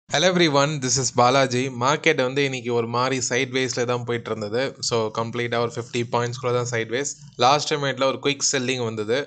hello everyone this is Balaji market வந்து இன்னைக்கு ஒரு மாதிரி சைட் வேஸில் தான் போயிட்டு இருந்தது ஸோ கம்ப்ளீட்டாக ஒரு ஃபிஃப்டி பாயிண்ட்ஸ்குள்ளே தான் சைட் வேஸ் லாஸ்ட் டைமேட்டில் ஒரு குயிக் செல்லிங் வந்தது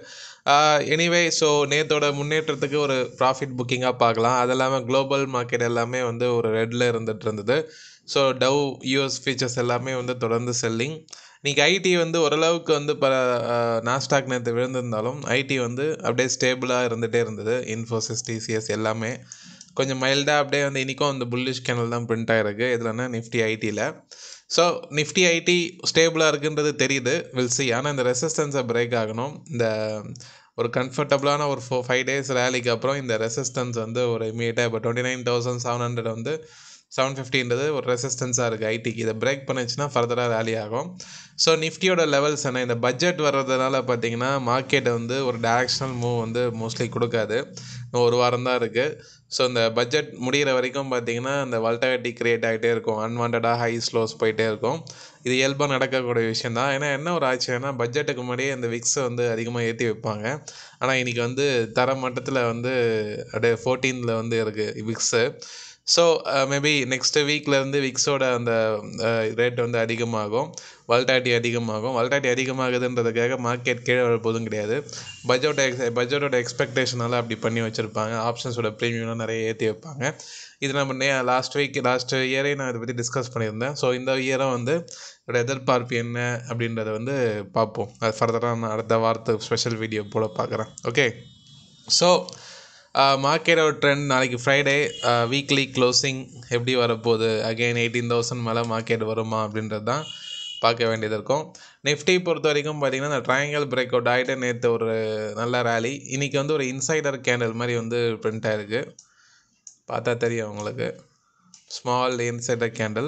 எனிவே ஸோ நேத்தோட முன்னேற்றத்துக்கு ஒரு ப்ராஃபிட் புக்கிங்காக பார்க்கலாம் அது இல்லாமல் குளோபல் மார்க்கெட் எல்லாமே வந்து ஒரு ரெட்டில் இருந்துட்டு இருந்தது ஸோ டவ் யூஎஸ் ஃபீச்சர்ஸ் எல்லாமே வந்து தொடர்ந்து செல்லிங் இன்றைக்கி ஐடி வந்து ஓரளவுக்கு வந்து ப நாஸ்டாக் நேற்று விழுந்திருந்தாலும் ஐடி வந்து அப்படியே ஸ்டேபிளாக இருந்துகிட்டே இருந்தது இன்ஃபோசிஸ் டிசிஎஸ் எல்லாமே கொஞ்சம் மைல்டாக அப்படியே வந்து இன்றைக்கும் அந்த புல்லிஷ் கேனல் தான் பிரிண்ட் ஆகிருக்கு இதுலன்னா நிஃப்டி ஐடியில் ஸோ நிஃப்டி ஐடி ஸ்டேபிளாக இருக்குன்றது தெரியுது வில் சி ஆனால் இந்த ரெசிஸ்டன்ஸை பிரேக் ஆகணும் இந்த ஒரு கம்ஃபர்டபுளான ஒரு ஃபோ ஃபைவ் டேஸ் ரேலிக்கு அப்புறம் இந்த ரெசிஸ்டன்ஸ் வந்து ஒரு இமீடியட்டாக இப்போ twenty nine thousand seven hundred வந்து செவன் ஃபிஃப்டின்றது ஒரு ரெசிஸ்டன்ஸாக இருக்குது ஐடிக்கு இதை பிரேக் பண்ணுச்சுன்னா ஃபர்தராக ரேலி ஆகும் ஸோ நிஃப்டியோட லெவல்ஸ் என்ன இந்த பட்ஜெட் வர்றதுனால பார்த்தீங்கன்னா மார்க்கெட்டை வந்து ஒரு டேரக்ஷனல் மூவ் வந்து மோஸ்ட்லி கொடுக்காது இன்னும் ஒரு வாரம் தான் இருக்குது ஸோ இந்த பட்ஜெட் முடிகிற வரைக்கும் பார்த்தீங்கன்னா இந்த வல்டாலிட்டி க்ரியேட் ஆகிட்டே இருக்கும் அன்வான்டாக ஹை ஸ்லோஸ் போயிட்டே இருக்கும் இது இயல்பாக நடக்கக்கூடிய விஷயம் தான் ஏன்னா என்ன ஒரு ஆச்சுன்னா பட்ஜெட்டுக்கு முன்னாடியே இந்த விக்ஸை வந்து அதிகமாக ஏற்றி வைப்பாங்க ஆனால் இன்றைக்கி வந்து தர மட்டத்தில் வந்து அப்படியே ஃபோர்டீனில் வந்து இருக்குது விக்ஸு ஸோ மேபி நெக்ஸ்ட்டு வீக்லேருந்து விக்ஸோட அந்த ரேட் வந்து அதிகமாகும் வல்டாட்டி அதிகமாகும் வல்டாட்டி அதிகமாகுதுன்றதுக்காக மார்க்கெட் கீழே வர போதும் கிடையாது பட்ஜெட்டோட எக்ஸ் பட்ஜெட்டோட எக்ஸ்பெக்டேஷனால் அப்படி பண்ணி வச்சுருப்பாங்க ஆப்ஷன்ஸோட ப்ரீமியம்லாம் நிறைய ஏற்றி வைப்பாங்க இது நம்ம நே லாஸ்ட் வீக் லாஸ்ட் இயரே நான் இதை பற்றி டிஸ்கஸ் பண்ணியிருந்தேன் ஸோ இந்த இயரும் வந்து இதோட எதிர்பார்ப்பு என்ன அப்படின்றத வந்து பார்ப்போம் அது ஃபர்தராக நான் அடுத்த வாரத்து ஸ்பெஷல் வீடியோ போல் பார்க்குறேன் ஓகே ஸோ மார்க்கெட்டோட ட்ரெண்ட் நாளைக்கு ஃப்ரைடே வீக்லி க்ளோசிங் எப்படி வரப்போகுது அகெயின் எயிட்டீன் தௌசண்ட் மேலே மார்க்கெட் வருமா அப்படின்றது தான் பார்க்க வேண்டியது இருக்கும் நிஃப்டி பொறுத்த வரைக்கும் பார்த்திங்கன்னா இந்த ட்ரையாங்கல் பிரேக் அவுட் ஆகிட்டு நேற்று ஒரு நல்ல ரேலி இன்றைக்கி வந்து ஒரு இன்சைடர் கேண்டில் மாதிரி வந்து பிரிண்ட் ஆகிருக்கு பார்த்தா தெரியும் உங்களுக்கு ஸ்மால் இன்சைடர் கேண்டில்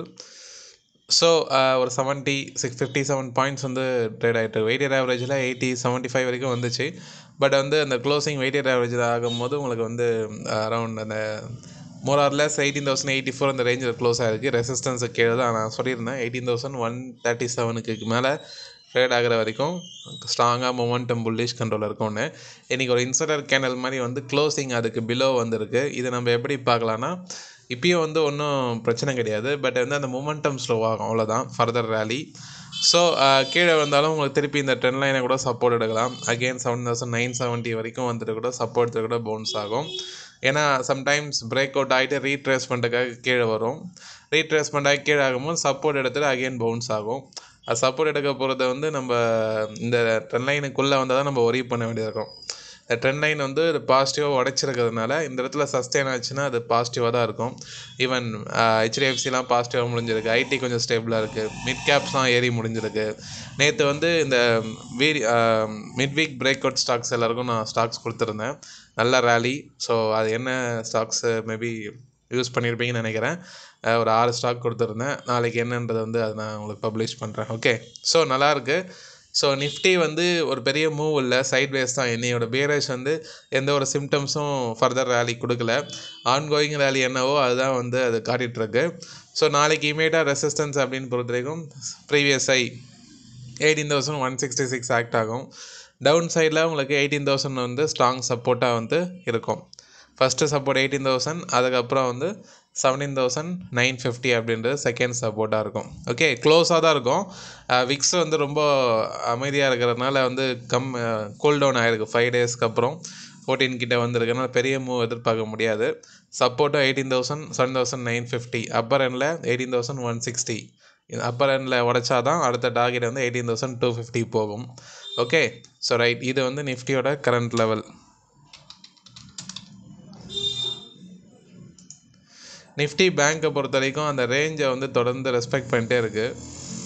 ஸோ ஒரு seventy six fifty seven points வந்து ட்ரேட் ஆகிட்டு வெயிட்டட் ஆவரேஜில் எயிட்டி செவன்ட்டி ஃபைவ் வரைக்கும் வந்துச்சு பட் வந்து அந்த க்ளோசிங் வெயிட்டட் ஆவரேஜில் ஆகும்போது உங்களுக்கு வந்து அரௌண்ட் அந்த more or less eighteen thousand eighty four அந்த ரேஞ்சில் க்ளோஸ் ஆகிருக்கு ரெசிஸ்டன்ஸு கீழே தான் நான் சொல்லியிருந்தேன் எயிட்டீன் தௌசண்ட் ஒன் தேர்ட்டி செவனுக்கு மேலே ட்ரேட் ஆகிற வரைக்கும் ஸ்ட்ராங்காக மொமெண்டம் புல்லிஷ் கண்ட்ரோல் இருக்கும்னு இன்றைக்கி ஒரு இன்சைடர் கேனல் மாதிரி வந்து க்ளோசிங் அதுக்கு பிலோ வந்திருக்கு இதை நம்ம எப்படி பார்க்கலான்னா இப்பயும் வந்து ஒன்றும் பிரச்சனை கிடையாது பட் வந்து அந்த மொமெண்டம் ஸ்லோ ஆகும் அவ்வளோதான் ஃபர்தர் ரேலி ஸோ கீழே வந்தாலும் உங்களுக்கு திருப்பி இந்த ட்ரெண்ட் லைனை கூட சப்போர்ட் எடுக்கலாம் again seven thousand nine seventy வரைக்கும் வந்துட்டு கூட சப்போர்ட் எடுத்து கூட பவுன்ஸ் ஆகும் ஏன்னா சம்டைம்ஸ் பிரேக் அவுட் ஆகிட்டு ரீட்ரேஸ்மெண்ட்டுக்காக கீழே வரும் ரீட்ரேஸ்மெண்ட் ஆகி கீழே ஆகும்போது சப்போர்ட் எடுத்துகிட்டு அகெயின் பவுன்ஸ் ஆகும் அது சப்போர்ட் எடுக்க போகிறத வந்து நம்ம இந்த ட்ரெண்ட் லைனுக்குள்ளே வந்தால் தான் நம்ம ஒரி பண்ண வேண்டியது இருக்கும் இந்த ட்ரெண்ட் லைன் வந்து பாசிட்டிவாக உடச்சிருக்கிறதுனால இந்த இடத்துல சஸ்டெயின் ஆச்சுன்னா அது பாசிட்டிவாக தான் இருக்கும் ஈவன் ஹெச்டிஎஃப்சிலாம் பாசிட்டிவாக முடிஞ்சிருக்கு ஐடி கொஞ்சம் ஸ்டேபிளாக இருக்குது மிட் கேப்ஸ்லாம் ஏறி முடிஞ்சிருக்கு நேற்று வந்து இந்த வீ mid week break out stocks எல்லாருக்கும் நான் ஸ்டாக்ஸ் கொடுத்துருந்தேன் நல்ல ரேலி ஸோ அது என்ன ஸ்டாக்ஸு மேபி யூஸ் பண்ணியிருப்பீங்கன்னு நினைக்கிறேன் ஒரு ஆறு ஸ்டாக் கொடுத்துருந்தேன் நாளைக்கு என்னன்றது வந்து அதை நான் உங்களுக்கு பப்ளிஷ் பண்ணுறேன் ஓகே ஸோ நல்லாயிருக்கு ஸோ நிஃப்டி வந்து ஒரு பெரிய மூவ் இல்லை சைட் வேஸ் தான் என்னையோட பேரேஜ் வந்து எந்த ஒரு சிம்டம்ஸும் ஃபர்தர் ரேலி கொடுக்கல ஆன்கோயிங் ரேலி என்னவோ அதுதான் வந்து அது காட்டிகிட்ருக்கு ஸோ நாளைக்கு இமீடியட்டாக ரெசிஸ்டன்ஸ் அப்படின்னு பொறுத்த வரைக்கும் previous high eighteen thousand one sixty six act ஆகும் டவுன் சைடில் உங்களுக்கு எயிட்டீன் தௌசண்ட் வந்து ஸ்ட்ராங் சப்போர்ட்டாக வந்து இருக்கும் ஃபஸ்ட்டு சப்போர்ட் எயிட்டீன் தௌசண்ட் அதுக்கப்புறம் வந்து செவன்டீன் தௌசண்ட் நைன் ஃபிஃப்டி அப்படின்றது செகண்ட் சப்போர்ட்டாக இருக்கும் ஓகே க்ளோஸாக தான் இருக்கும் விக்ஸ் வந்து ரொம்ப அமைதியாக இருக்கிறதுனால வந்து கம் கூல் டவுன் ஆகிருக்கு ஃபைவ் டேஸ்க்கு அப்புறம் ஃபோர்டீன் கிட்ட வந்திருக்கனால பெரிய மூவ் எதிர்பார்க்க முடியாது சப்போர்ட்டும் eighteen thousand seven thousand nine fifty upper எண்டில் eighteen thousand one sixty upper எண்டில் உடச்சா தான் அடுத்த டார்கெட் வந்து எயிட்டீன் தௌசண்ட் டூ ஃபிஃப்டி போகும் ஓகே ஸோ ரைட் இது வந்து நிஃப்டியோட கரண்ட் லெவல் நிஃப்டி பேங்க்கை பொறுத்த வரைக்கும் அந்த ரேஞ்சை வந்து தொடர்ந்து ரெஸ்பெக்ட் பண்ணிட்டே இருக்குது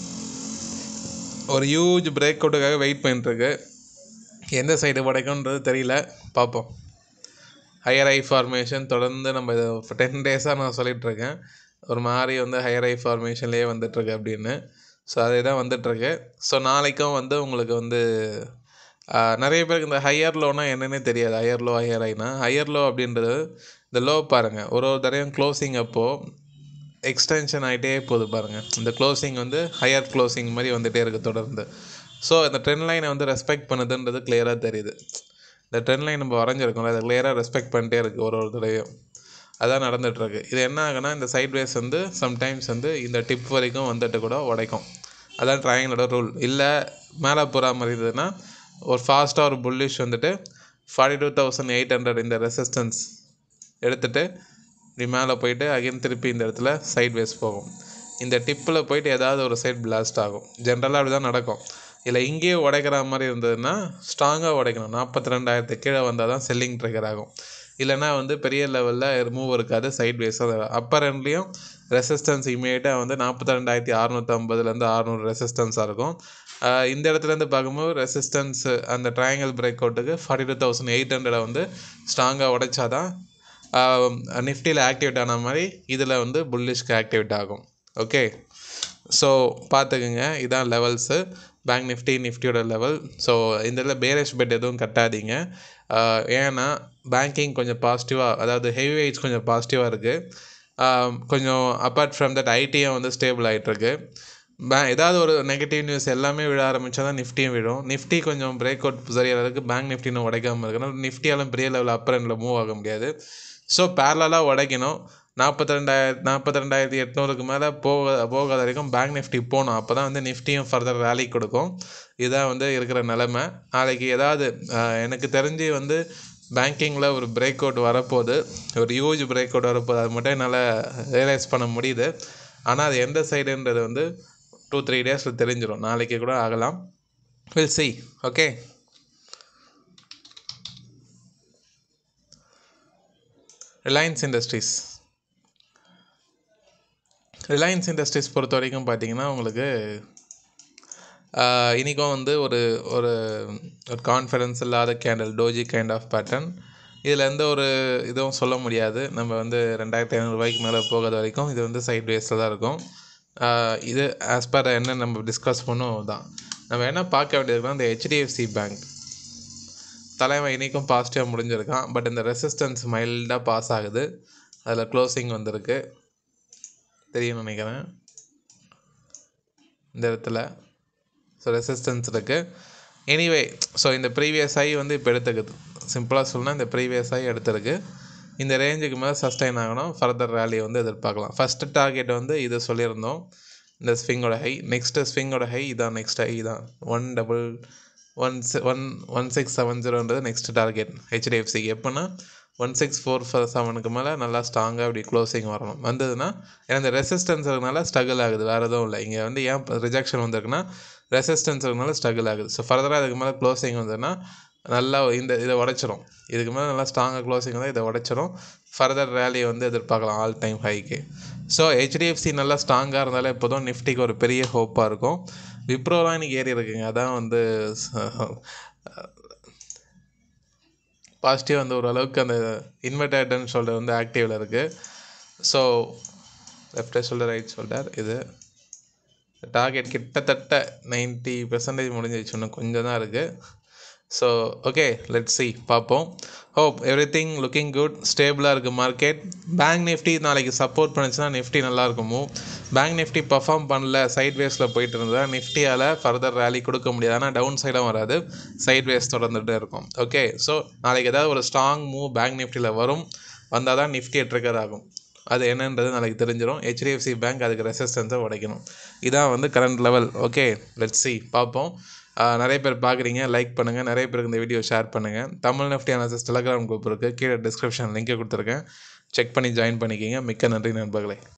ஒரு ஹியூஜ் பிரேக் அவுட்டுக்காக வெயிட் பண்ணிட்டுருக்கு எந்த சைடு உடைக்கும்ன்றது தெரியல பார்ப்போம் ஹையர் ஐ ஃபார்மேஷன் தொடர்ந்து நம்ம இதை டென் டேஸாக நான் சொல்லிகிட்ருக்கேன் ஒரு மாதிரி வந்து ஹையர் ஐ ஃபார்மேஷன்லேயே வந்துட்டுருக்கு அப்படின்னு ஸோ அதே தான் வந்துட்டுருக்கு ஸோ நாளைக்கும் வந்து உங்களுக்கு வந்து நிறைய பேருக்கு இந்த ஹையர் லோனா என்னன்னே தெரியாது ஹையர் லோ ஹையர் ஐனா ஹையர் லோ அப்படின்றது இந்த லோ பாருங்கள் ஒரு ஒரு தடவையும் க்ளோசிங் அப்போது எக்ஸ்டென்ஷன் ஆகிட்டே போகுது பாருங்கள் இந்த க்ளோசிங் வந்து ஹையர் க்ளோசிங் மாதிரி வந்துகிட்டே இருக்குது தொடர்ந்து ஸோ இந்த ட்ரெண்ட் லைனை வந்து ரெஸ்பெக்ட் பண்ணுதுன்றது கிளியராக தெரியுது இந்த ட்ரெண்ட் லைன் நம்ம வரைஞ்சிருக்கோம்ல அதை கிளியராக ரெஸ்பெக்ட் பண்ணிட்டே இருக்குது ஒரு ஒரு தடவையும் அதான் நடந்துகிட்ருக்கு இது என்ன ஆகுனா இந்த சைட்வேஸ் வந்து சம்டைம்ஸ் வந்து இந்த டிப் வரைக்கும் வந்துட்டு கூட உடைக்கும் அதான் ட்ரையாங்கிளோட ரூல் இல்லை மேலே போகிற மாதிரி இருந்ததுன்னா ஒரு ஃபாஸ்ட்டாக ஒரு புல்லிஷ் வந்துட்டு forty two thousand eight hundred இந்த ரெசிஸ்டன்ஸ் எடுத்துகிட்டு இப்படி மேலே போயிட்டு அகைன் திருப்பி இந்த இடத்துல சைட் வேஸ் போகும் இந்த டிப்பில் போயிட்டு ஏதாவது ஒரு சைட் பிளாஸ்ட் ஆகும் ஜென்ரலாக அப்படி தான் நடக்கும் இல்லை இங்கேயே உடைக்கிற மாதிரி இருந்ததுன்னா ஸ்ட்ராங்காக உடைக்கணும் நாற்பத்தி ரெண்டாயிரத்து கீழே வந்தால் தான் செல்லிங் ட்ரிகர் ஆகும் இல்லைனா வந்து பெரிய லெவலில் மூவ் இருக்காது சைட் வேஸாக அப்பர் எண்ட்லேயும் ரெசிஸ்டன்ஸ் இமீடியட்டாக வந்து நாற்பத்தி ரெண்டாயிரத்தி அறநூற்றம்பதுலேருந்து அறநூறு ரெசிஸ்டன்ஸாக இருக்கும் இந்த இடத்துலேருந்து பார்க்கும்போது ரெசிஸ்டன்ஸ் அந்த ட்ரையாங்கிள் பிரேக் அவுட்டுக்கு ஃபார்ட்டி டூ தௌசண்ட் எயிட் ஹண்ட்ரடை வந்து ஸ்ட்ராங்காக உடைச்சாதான் நிஃப்டியில் ஆக்டிவேட் ஆன மாதிரி இதில் வந்து புல்லிஷ்க்கு ஆக்டிவேட் ஆகும் ஓகே ஸோ பார்த்துக்குங்க இதான் லெவல்ஸு பேங்க் நிஃப்டி நிஃப்டியோட லெவல் ஸோ இந்த இதில் பேரேஷ் பெட் எதுவும் கட்டாதீங்க ஏன்னா பேங்கிங் கொஞ்சம் பாசிட்டிவாக அதாவது ஹெவி வெயிட்ஸ் கொஞ்சம் பாசிட்டிவாக இருக்குது கொஞ்சம் அப்பார்ட் ஃப்ரம் தட் ஐடியும் வந்து ஸ்டேபிள் ஆகிட்டுருக்கு பே ஏதாவது ஒரு நெகட்டிவ் நியூஸ் எல்லாமே விழ ஆரம்பித்தா தான் நிஃப்டியும் விழும் நிஃப்டி கொஞ்சம் பிரேக் அவுட் சரியாக இருக்குது பேங்க் நிஃப்டின்னு உடைக்காமல் இருக்கணும் நிஃப்டியாலும் பெரிய லெவல் அப்பர் எண்டில் மூவ் ஆக முடியாது ஸோ பேரலாக உடைக்கணும் நாற்பத்தி ரெண்டாயிரத்தி நாற்பத்தி ரெண்டாயிரத்தி எட்நூறுக்கு மேலே போக போகாத வரைக்கும் பேங்க் நிஃப்டி போகணும் அப்போ தான் வந்து நிஃப்டியும் ஃபர்தர் ரேலி கொடுக்கும் இதுதான் வந்து இருக்கிற நிலமை நாளைக்கு ஏதாவது எனக்கு தெரிஞ்சு வந்து பேங்கிங்கில் ஒரு பிரேக் அவுட் வரப்போகுது ஒரு ஹியூஜ் பிரேக் அவுட் வரப்போகுது அது மட்டும் என்னால் ரியலைஸ் பண்ண முடியுது ஆனால் அது எந்த சைடுன்றது வந்து டூ த்ரீ டேஸில் தெரிஞ்சிடும் நாளைக்கு கூட ஆகலாம் will see okay Reliance Industries Reliance Industries பொறுத்த வரைக்கும் பார்த்தீங்கன்னா உங்களுக்கு இன்றைக்கும் வந்து ஒரு ஒரு ஒரு கான்ஃபிடன்ஸ் இல்லாத candle doji kind of pattern இதில் எந்த ஒரு இதுவும் சொல்ல முடியாது நம்ம வந்து ரெண்டாயிரத்தி ஐநூறுரூவாய்க்கு மேலே போகாத வரைக்கும் இது வந்து சைட் வேஸில் தான் இருக்கும் இது ஆஸ் பர் என்ன நம்ம டிஸ்கஸ் பண்ணுவோம் தான் நம்ம என்ன பார்க்க வேண்டியதுன்னா இந்த ஹெச்டிஎஃப்சி பேங்க் தலைவன் இன்றைக்கும் பாசிட்டிவாக முடிஞ்சிருக்கான் பட் இந்த ரெசிஸ்டன்ஸ் மைல்டாக பாஸ் ஆகுது அதில் க்ளோசிங் வந்திருக்கு தெரியும்னு நினைக்கிறேன் இந்த இடத்துல ஸோ ரெசிஸ்டன்ஸ் இருக்குது எனிவே ஸோ இந்த ப்ரீவியஸ் ஐ வந்து இப்போ எடுத்துக்குது சிம்பிளாக சொல்லணும் இந்த ப்ரீவியஸ் ஐ எடுத்துருக்கு இந்த ரேஞ்சுக்கு மேலே சஸ்டைன் ஆகணும் ஃபர்தர் ரேலி வந்து எதிர்பார்க்கலாம் ஃபஸ்ட்டு டார்கெட் வந்து இது சொல்லியிருந்தோம் இந்த ஸ்விங்கோட ஹை நெக்ஸ்ட்டு ஸ்விங்கோட ஹை இதான் நெக்ஸ்ட் ஹை இதான் one double one one one six seven ஜீரோன்றது நெக்ஸ்ட் டார்கெட் ஹெச்டிஎஃப்சிக்கு எப்போனா ஒன் சிக்ஸ் ஃபோர் ஃபோர் செவனுக்கு மேலே நல்லா ஸ்ட்ராங்காக அப்படி க்ளோசிங் வரணும் வந்ததுன்னா ஏன்னா இந்த ரெசிஸ்டன்ஸ் இருக்கனால ஸ்ட்ரகிள் ஆகுது வேறு எதுவும் இல்லை இங்கே வந்து ஏன் ரிஜெக்ஷன் வந்திருக்குன்னா ரெசிஸ்டன்ஸ் இருக்கனால ஸ்ட்ரகிள் ஆகுது ஸோ ஃபர்தராக அதுக்கு மேலே க்ளோசிங் வந்ததுன்னா நல்லா இந்த இதை உடைச்சிரும் இதுக்கு மேலே நல்லா ஸ்ட்ராங்காக க்ளோசிங் வந்து இதை உடைச்சிரும் ஃபர்தர் ரேலி வந்து எதிர்பார்க்கலாம் ஆல் டைம் ஹைக்கு ஸோ ஹெச்டிஎஃப்சி நல்லா ஸ்ட்ராங்காக இருந்தாலே எப்போதும் நிஃப்டிக்கு ஒரு பெரிய ஹோப்பாக இருக்கும் விப்ரோலாம் இன்றைக்கி ஏறி இருக்குங்க அதான் வந்து பாசிட்டிவ் வந்து ஓரளவுக்கு அந்த இன்வெர்டர்டன் ஷோல்டர் வந்து ஆக்டிவில் இருக்குது so left shoulder right shoulder இது டார்கெட் கிட்டத்தட்ட நைன்ட்டி பெர்சன்டேஜ் முடிஞ்சிச்சு இன்னும் கொஞ்சம் தான் இருக்குது ஸோ ஓகே லெட் சி பார்ப்போம் hope everything looking good ஸ்டேபிளாக இருக்குது மார்க்கெட் பேங்க் நிஃப்டி நாளைக்கு சப்போர்ட் பண்ணுச்சுன்னா நிஃப்டி நல்லாயிருக்கும் மூவ் பேங்க் நிஃப்டி பர்ஃபார்ம் பண்ணல சைட் வேஸில் போயிட்டு இருந்தால் நிஃப்டியால் ஃபர்தர் ரேலி கொடுக்க முடியாது ஆனால் டவுன் சைடும் வராது சைட் வேஸ் தொடர்ந்துகிட்டே இருக்கும் ஓகே ஸோ நாளைக்கு ஏதாவது ஒரு ஸ்ட்ராங் மூவ் பேங்க் நிஃப்டியில் வரும் வந்தால் தான் நிஃப்டி ட்ரிகர் ஆகும் அது என்னன்றது நாளைக்கு தெரிஞ்சிடும் ஹெச்டிஎஃப்சி பேங்க் அதுக்கு ரெசிஸ்டன்ஸை உடைக்கணும் இதான் வந்து current level okay let see பார்ப்போம் நிறைய பேர் பார்க்குறீங்க லைக் பண்ணுங்கள் நிறைய பேருக்கு இந்த வீடியோ ஷேர் பண்ணுங்கள் Tamil Nifty analysis Telegram group இருக்குது கீழே டிஸ்கிரிப்ஷன் லிங்கை கொடுத்துருக்கேன் செக் பண்ணி ஜாயின் பண்ணிக்கிங்க மிக்க நன்றி நண்பர்களே